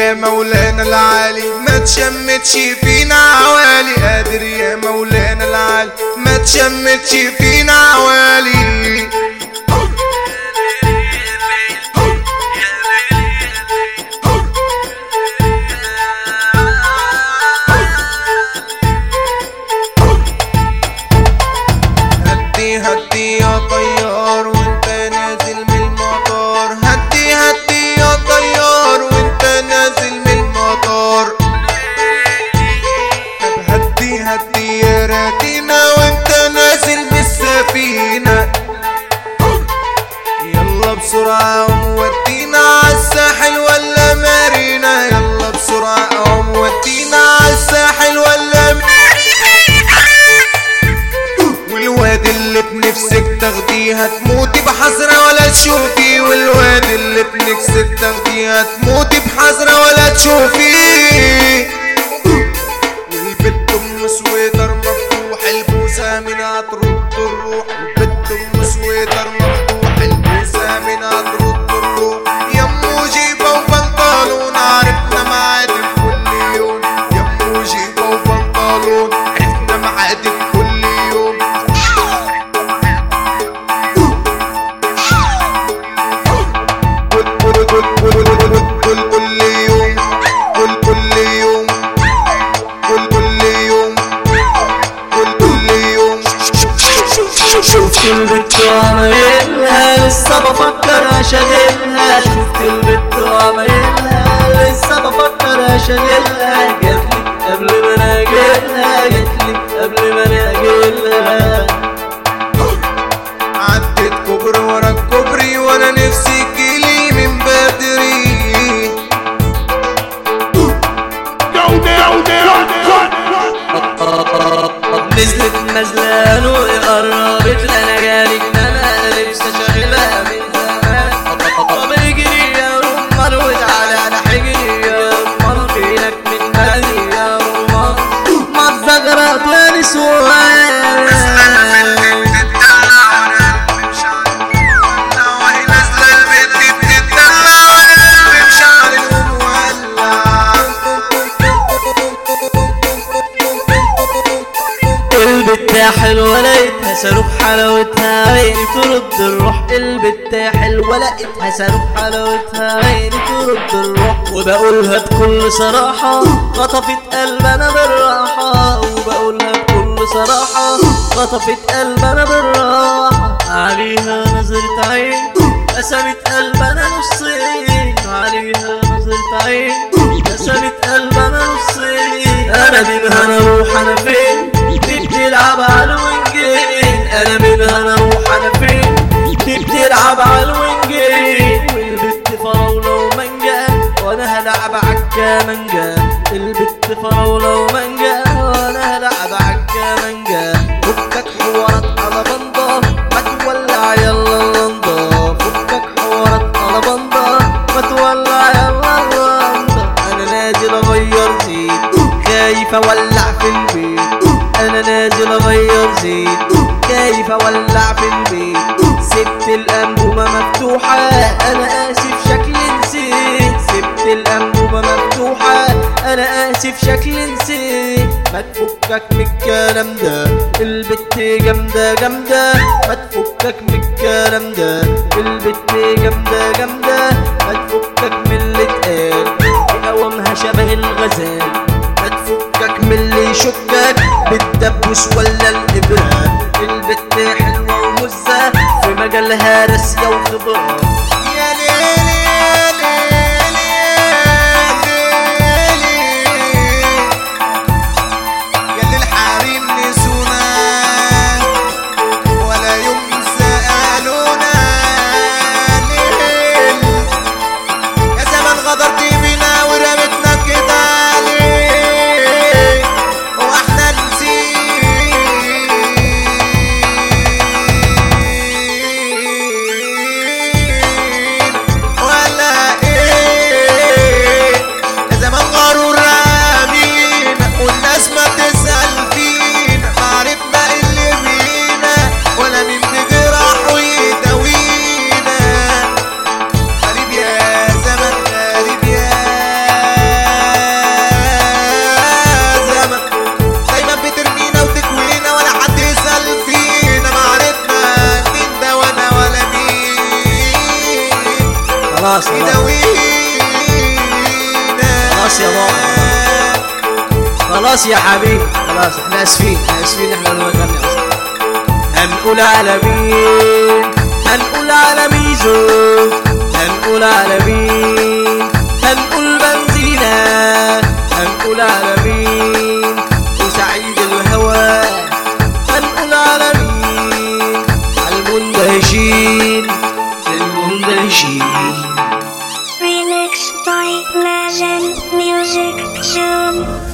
يا مولانا العالي ما تشمتش فينا عوالي قادر يا مولانا العالي ما تشمتش فينا عوالي هدي هدي يا طيار وانت نازل من المطار هدي هدي يا طيار وانت نازل من المطار طب هدي هدي يا راتينا وانت نازل من السفينة يلا بسرعة ومودينا عالساحل ولا مارينا يلا بسرعة ومودينا عالساحل ولا مارينا والواد اللي بنفسك تاخديها تموتي بحسرة ولا تشوفي والواد اللي بنفسك تاخديها تموتي بحسرة ولا تشوفي والبت ام سويتر مفتوح البوسة منها ترد الروح البت ام سويتر مفتوح البوسة منها ترد الروح يمو جيبة وبنطلون عرفنا معادك كل يوم يمو جيبة وبنطلون عرفنا معادك كل يوم كل كل كل كل كل كل كل يوم كل كل يوم كل كل يوم كل كل يوم شفت البت وعمايلها لسه بفكر اشغلها شفت البت وعمايلها لسه بفكر اشغلها جاتلي قبل ما انا اجيلها جاتلي قبل ما انا اجيلها عدت كوبري ورا الكوبري وانا نفسي تجيلي من بدري نزلت نزلان وقربت لنا جالي ان انا نفسي اشغلها من زمان طب اجري يا رمان وتعالى على حجري يا رمان فينك من بالي يا رمان ما تزغرط يا نسوان البت حلوة لقيتها صاروخ حلاوتها عيني ترد الروح البت حلوة لقيتها صاروخ حلاوتها عيني ترد الروح وبقولها بكل صراحة خطفت قلب انا بالراحة وبقولها بكل صراحة خطفت قلب انا بالراحة عليها نظرة عين قسمت قلب انا نصين عليها نظرة عين قسمت قلب انا نصين انا منها انا اروح انا فين دي بتلعب على الوينجين انا منها انا اروح انا فين دي بتلعب على الوينجين والبت فراولة ومانجا وانا هلعب عالكمانجا البت فراولة ومانجا وانا هلعب عالكمانجا فكك حوارات على بنضة ما تولع يلا اللنضة فكك حوارات على بنضة ما تولع يلا اللنضة انا نازل اغير زيت خايف اولع في البيت انا نازل اغير زيت خايف اولع في البيت سبت الانبوبة مفتوحة انا اسف شكلي نسيت سبت الانبوبة مفتوحة انا اسف شكلي نسيت ما تفكك من الكلام ده البت جامدة جامدة ما تفكك من الكلام ده البت جامدة جامدة ما تفكك من اللي اتقال بقوامها شبه الغزال ما تفكك من اللي يشكك بالدبوس ولا الإبرة البت حلوة ومزة في مجالها راسية وخبرة يا ليل يا ليل يا ليل يا اللي الحريم نسونا ولا يوم سألونا ليل يا زمان غدرت بينا ورمتنا كده ليه واحنا نسينا خلاص يا حبيبي خلاص احنا اسفين احنا اسفين احنا اللي نغني اصلا هنقول على مين هنقول على ميزو هنقول على مين هنقول بنزينة هنقول على مين وسعيد الهوى هنقول على مين على المندهشين المندهشين Remixed by Legend Music Zoom.